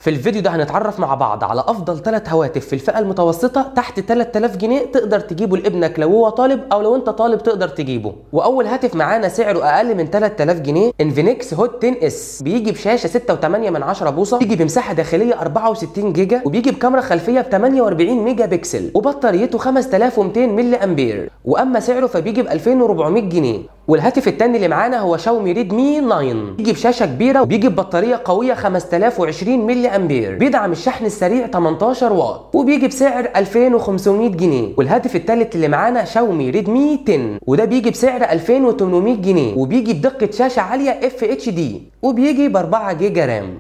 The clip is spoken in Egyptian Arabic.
في الفيديو ده هنتعرف مع بعض على افضل ثلاث هواتف في الفئه المتوسطه تحت 3000 جنيه تقدر تجيبه لابنك لو هو طالب او لو انت طالب تقدر تجيبه واول هاتف معانا سعره اقل من 3000 جنيه انفينكس هوت 10 اس بيجي بشاشه 6.8 من 10 بوصه بيجي بمساحه داخليه 64 جيجا وبيجي بكاميرا خلفيه ب 48 ميجا بكسل وبطاريته 5200 ملي امبير واما سعره فبيجي ب 2400 جنيه والهاتف الثاني اللي معانا هو شاومي ريدمي 9 بيجي بشاشه كبيره وبيجي ببطاريه قويه 5020 ملي امبير بيدعم الشحن السريع 18 واط وبيجي بسعر 2500 جنيه والهاتف الثالث اللي معانا شاومي ريدمي 10 وده بيجي بسعر 2800 جنيه وبيجي بدقه شاشه عاليه اف اتش دي وبيجي ب 4 جيجا رام